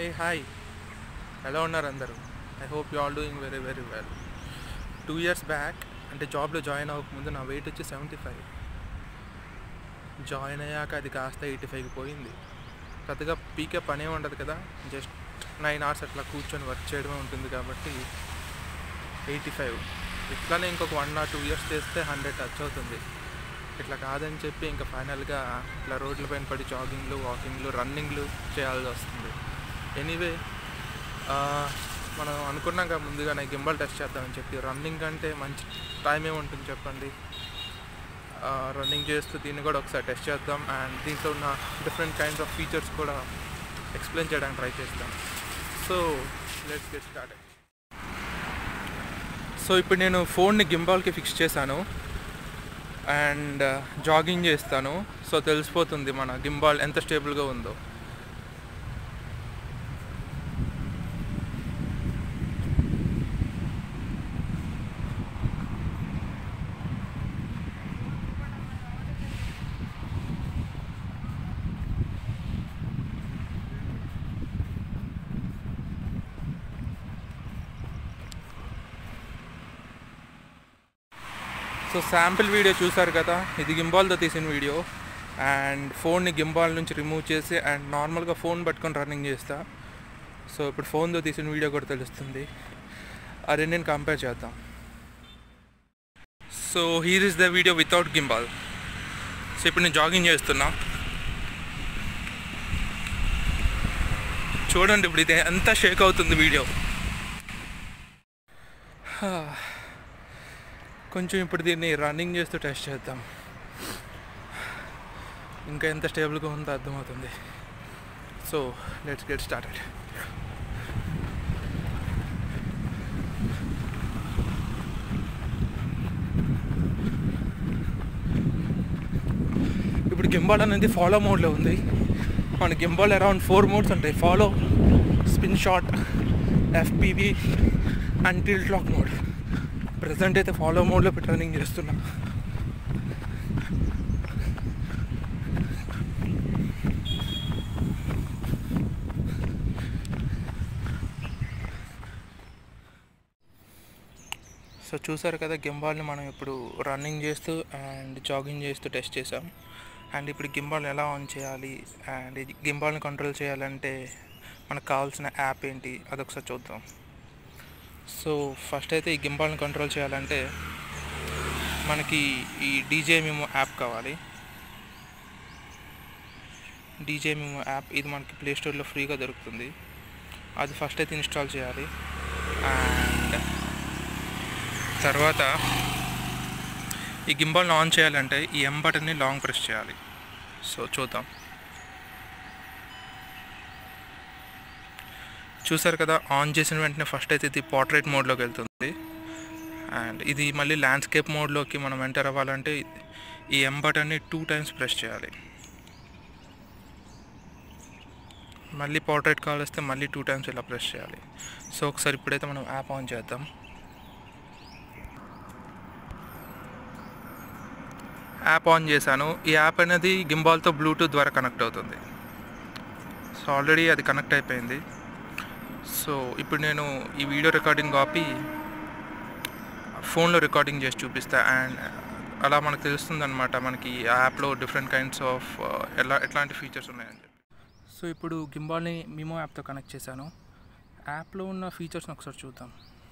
Hey hi ఎలా ఉన్నారు అందరూ I hope you all doing very very well two years back అంటే జాబ్లో జాయిన్ అవ్వకముందు నా వెయిట్ వచ్చి సెవెంటీ ఫైవ్ జాయిన్ అయ్యాక అది కాస్త ఎయిటీ ఫైవ్కి పోయింది పెద్దగా పీకే పనే ఉండదు కదా జస్ట్ నైన్ అవర్స్ అట్లా కూర్చొని వర్క్ చేయడమే ఉంటుంది కాబట్టి ఎయిటీ ఫైవ్ ఇట్లానే ఇంకొక వన్ ఆర్ టూ ఇయర్స్ చేస్తే హండ్రెడ్ టచ్ అవుతుంది ఇట్లా కాదని చెప్పి ఇంకా ఫైనల్గా ఇట్లా రోడ్లపైన పడి జాగింగ్లు వాకింగ్లు రన్నింగ్లు చేయాల్సి వస్తుంది ఎనీవే మనం అనుకున్నాం కదా ముందుగానే గింబల్ టెస్ట్ చేద్దామని చెప్పి రన్నింగ్ అంటే మంచి టైం ఏముంటుంది చెప్పండి రన్నింగ్ చేస్తూ దీన్ని కూడా ఒకసారి టెస్ట్ చేద్దాం అండ్ దీంట్లో ఉన్న డిఫరెంట్ కైండ్స్ ఆఫ్ ఫీచర్స్ కూడా ఎక్స్ప్లెయిన్ చేయడానికి ట్రై చేస్తాం so let's get start so ఇప్పుడు నేను ఫోన్ని గింబాల్కి ఫిక్స్ చేశాను అండ్ జాగింగ్ చేస్తాను సో తెలిసిపోతుంది మన గింబాల్ ఎంత స్టేబుల్గా ఉందో సో శాంపిల్ వీడియో చూసారు కదా ఇది గింబాల్తో తీసిన వీడియో అండ్ ఫోన్ని గింబాల్ నుంచి రిమూవ్ చేసి అండ్ నార్మల్గా ఫోన్ పట్టుకొని రన్నింగ్ చేస్తా సో ఇప్పుడు ఫోన్తో తీసిన వీడియో కూడా తెలుస్తుంది ఆ రెండింటిని కంపేర్ చేద్దాం so here is the video without gimbal so ఇప్పుడు నేను జాగింగ్ చేస్తున్నా చూడండి ఇప్పుడు ఇది ఎంత షేక్ అవుతుంది వీడియో కొంచెం ఇప్పుడు దీన్ని రన్నింగ్ చేస్తూ టెస్ట్ చేద్దాం ఇంకా ఎంత స్టేబుల్గా ఉందో అర్థమవుతుంది సో లెట్స్ గెట్ స్టార్టెడ్ ఇప్పుడు గింబాల్ అనేది ఫాలో మోడ్లో ఉంది మన గింబాల్ అరౌండ్ ఫోర్ మోడ్స్ ఉంటాయి follow spin shot FPV and tilt lock mode present అయితే ఫాలో మోడ్లో పెట్టి రన్నింగ్ చేస్తున్నా సో చూసారు కదా గింబాల్ని మనం ఇప్పుడు రన్నింగ్ చేస్తూ అండ్ జాగింగ్ చేస్తూ టెస్ట్ చేసాం అండ్ ఇప్పుడు గింబాల్ ఎలా ఆన్ చేయాలి అండ్ ఇది గింబాల్ని కంట్రోల్ చేయాలంటే మనకు కావాల్సిన యాప్ ఏంటి అదొకసారి చూద్దాం సో ఫస్ట్ అయితే ఈ గింబాల్ని కంట్రోల్ చేయాలంటే మనకి ఈ డీజే మేము యాప్ కావాలి డీజే మేము యాప్ ఇది మనకి ప్లే స్టోర్లో ఫ్రీగా దొరుకుతుంది అది ఫస్ట్ అయితే ఇన్స్టాల్ చేయాలి అండ్ తర్వాత ఈ గింబాల్ని ఆన్ చేయాలంటే ఈ ఎం బటన్ని లాంగ్ ప్రెస్ చేయాలి సో చూద్దాం చూసారు కదా ఆన్ చేసిన వెంటనే ఫస్ట్ అయితే ఇది పోర్ట్రేట్ మోడ్లోకి వెళ్తుంది అండ్ ఇది మళ్ళీ ల్యాండ్స్కేప్ మోడ్లోకి మనం ఎంటర్ అవ్వాలంటే ఈ ఎం బటన్ని టూ టైమ్స్ ప్రెస్ చేయాలి మళ్ళీ పోర్ట్రేట్ కావాలిస్తే మళ్ళీ టూ టైమ్స్ ఇలా ప్రెస్ చేయాలి సో ఒకసారి ఇప్పుడైతే మనం యాప్ ఆన్ చేద్దాం యాప్ ఆన్ చేశాను ఈ యాప్ అనేది గింబాల్తో బ్లూటూత్ ద్వారా కనెక్ట్ అవుతుంది సో ఆల్రెడీ అది కనెక్ట్ అయిపోయింది సో ఇప్పుడు నేను ఈ వీడియో రికార్డింగ్ కాపీ ఫోన్లో రికార్డింగ్ చేసి చూపిస్తా అండ్ అలా మనకు తెలుస్తుంది అనమాట మనకి ఈ యాప్లో డిఫరెంట్ కైండ్స్ ఆఫ్ ఎలా ఎట్లాంటి ఫీచర్స్ ఉన్నాయని చెప్పి సో ఇప్పుడు గింబాల్ని మిమో యాప్తో కనెక్ట్ చేశాను యాప్లో ఉన్న ఫీచర్స్ని ఒకసారి చూద్దాం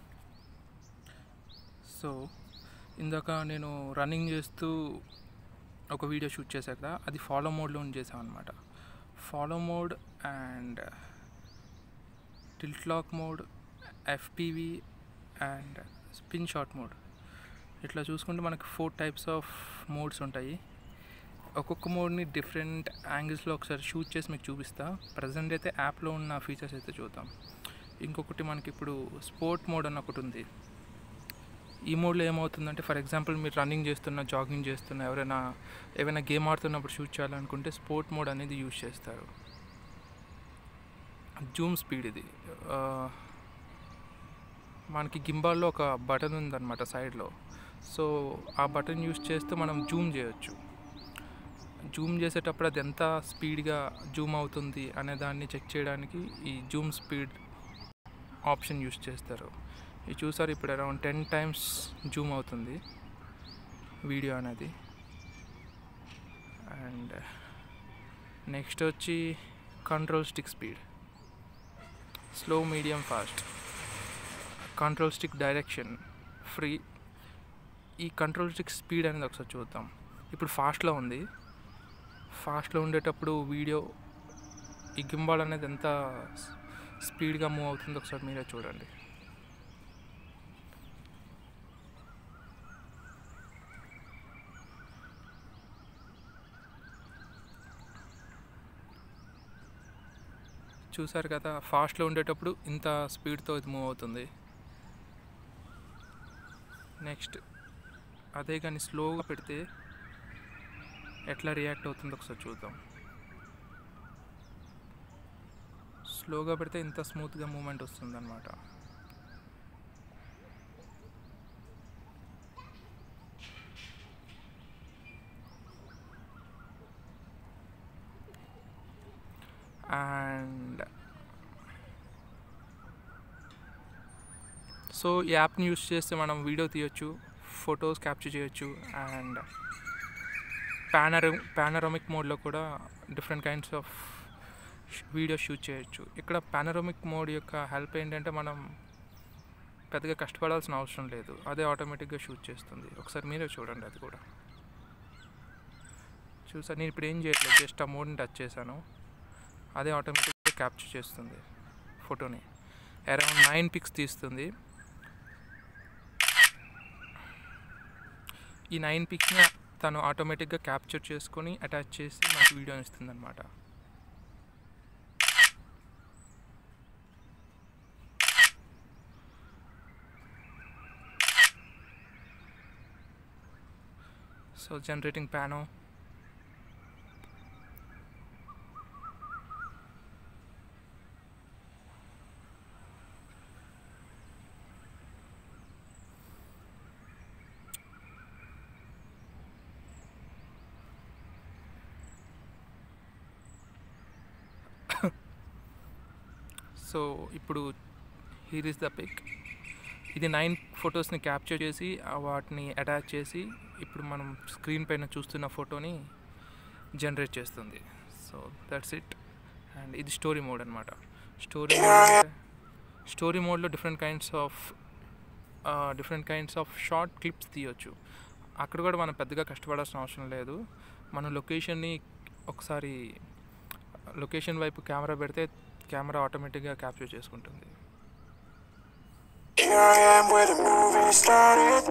సో ఇందాక నేను రన్నింగ్ చేస్తూ ఒక వీడియో షూట్ చేశా కదా అది ఫాలో మోడ్లో చేసాం అనమాట follow mode and tilt lock mode FPV and spin shot mode ఇట్లా చూసుకుంటే మనకి ఫోర్ టైప్స్ ఆఫ్ మోడ్స్ ఉంటాయి ఒక్కొక్క మోడ్ని డిఫరెంట్ యాంగిల్స్లో ఒకసారి షూట్ చేసి మీకు చూపిస్తా ప్రజెంట్ అయితే యాప్లో ఉన్న ఫీచర్స్ అయితే చూద్దాం ఇంకొకటి మనకి ఇప్పుడు స్పోర్ట్ మోడ్ అని ఒకటి ఉంది ఈ మోడ్లో ఏమవుతుందంటే ఫర్ ఎగ్జాంపుల్ మీరు రన్నింగ్ చేస్తున్న జాగింగ్ చేస్తున్న ఎవరైనా ఏమైనా గేమ్ ఆడుతున్నప్పుడు షూట్ చేయాలనుకుంటే స్పోర్ట్ మోడ్ అనేది యూజ్ చేస్తారు జూమ్ స్పీడ్ ఇది మనకి గింబాల్లో ఒక బటన్ ఉందన్నమాట సైడ్లో సో ఆ బటన్ యూజ్ చేస్తే మనం జూమ్ చేయొచ్చు జూమ్ చేసేటప్పుడు అది ఎంత స్పీడ్గా జూమ్ అవుతుంది అనే దాన్ని చెక్ చేయడానికి ఈ జూమ్ స్పీడ్ ఆప్షన్ యూస్ చేస్తారు ఇది చూసారు ఇప్పుడు అరౌండ్ టెన్ టైమ్స్ జూమ్ అవుతుంది వీడియో అనేది అండ్ నెక్స్ట్ వచ్చి control stick speed slow medium fast control stick direction free ఈ కంట్రోల్ స్టిక్ స్పీడ్ అనేది ఒకసారి చూద్దాం ఇప్పుడు ఫాస్ట్లో ఉంది ఫాస్ట్లో ఉండేటప్పుడు వీడియో ఈ గింబాల్ అనేది ఎంత స్పీడ్గా మూవ్ అవుతుందో ఒకసారి మీరే చూడండి చూసారు కదా ఫాస్ట్లో ఉండేటప్పుడు ఇంత స్పీడ్తో ఇది మూవ్ అవుతుంది నెక్స్ట్ అదే కానీ స్లోగా పెడితే ఎట్లా రియాక్ట్ అవుతుందో ఒకసారి చూద్దాం స్లోగా పెడితే ఇంత స్మూత్గా మూమెంట్ వస్తుంది అనమాట అండ్ సో ఈ యాప్ని యూస్ చేస్తే మనం వీడియో తీయొచ్చు ఫొటోస్ క్యాప్చర్ చేయొచ్చు అండ్ ప్యానర్ ప్యానరోమిక్ మోడ్లో కూడా different kinds of video shoot చేయొచ్చు ఇక్కడ పానరోమిక్ మోడ్ యొక్క హెల్ప్ ఏంటంటే మనం పెద్దగా కష్టపడాల్సిన అవసరం లేదు అదే ఆటోమేటిక్గా షూట్ చేస్తుంది ఒకసారి మీరే చూడండి అది కూడా చూసాను నేను ఇప్పుడు ఏం చేయట్లేదు జస్ట్ ఆ మోడ్ని టచ్ చేశాను అదే ఆటోమేటిక్గా క్యాప్చర్ చేస్తుంది ఫోటోని అరౌండ్ నైన్ పిక్స్ తీస్తుంది ఈ నైన్ పిక్స్ని తను ఆటోమేటిక్గా క్యాప్చర్ చేసుకొని అటాచ్ చేసి మనకి వీడియోని ఇస్తుంది అనమాట so generating pano సో ఇప్పుడు హీర్ ఇస్ ద పిక్ ఇది నైన్ ఫొటోస్ని క్యాప్చర్ చేసి ఆ వాటిని అటాచ్ చేసి ఇప్పుడు మనం స్క్రీన్ పైన చూస్తున్న ఫోటోని జనరేట్ చేస్తుంది సో దట్స్ ఇట్ అండ్ ఇది స్టోరీ మోడ్ అనమాట స్టోరీ మోడ్ అంటే స్టోరీ మోడ్లో different kinds of different kinds of short clips తీయొచ్చు అక్కడ కూడా మనం పెద్దగా కష్టపడాల్సిన అవసరం లేదు మనం లొకేషన్ని ఒకసారి లొకేషన్ వైపు కెమెరా పెడితే కెమెరా ఆటోమేటిక్గా క్యాప్చర్ చేసుకుంటుంది Here I am where the movie started.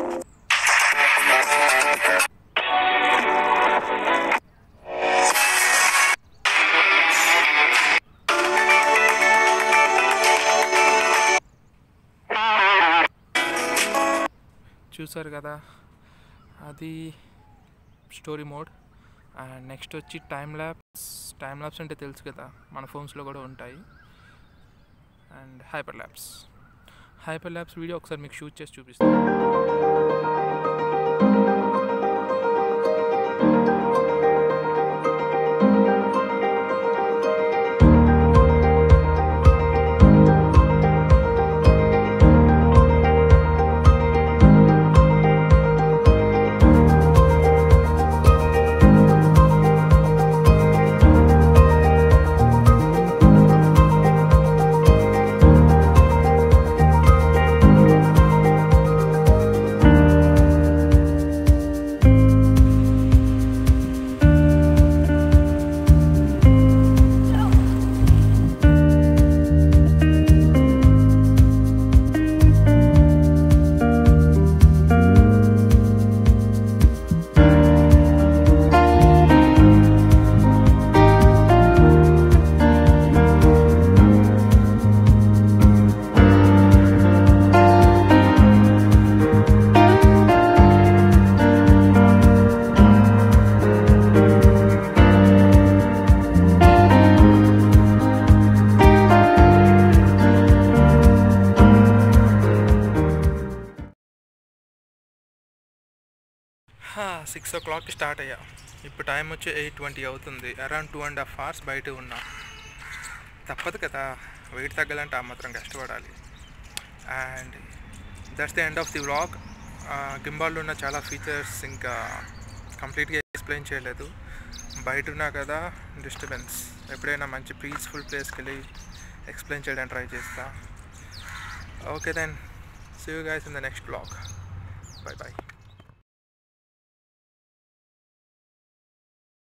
చూసారు కదా అది స్టోరీ మోడ్ అండ్ నెక్స్ట్ వచ్చి టైం ల్యాబ్స్ టైం ల్యాబ్స్ అంటే తెలుసు కదా మన ఫోన్స్లో కూడా ఉంటాయి and hyper lapse hyper lapse video ఒకసారి మీకు షూట్ చేసి చూపిస్తాను సిక్స్ ఓ క్లాక్ స్టార్ట్ అయ్యా ఇప్పుడు టైం వచ్చి ఎయిట్ ట్వంటీ అవుతుంది around two and half hours బయట ఉన్నా తప్పదు కదా వెయిట్ తగ్గాలంటే ఆ మాత్రం కష్టపడాలి and that's the end of the vlog గింబాల్లో ఉన్న చాలా ఫీచర్స్ ఇంకా కంప్లీట్గా ఎక్స్ప్లెయిన్ చేయలేదు బయట ఉన్నా కదా డిస్టర్బెన్స్ ఎప్పుడైనా మంచి పీస్ఫుల్ ప్లేస్కి వెళ్ళి ఎక్స్ప్లెయిన్ చేయడానికి ట్రై చేస్తా okay then see you guys in the next blog bye bye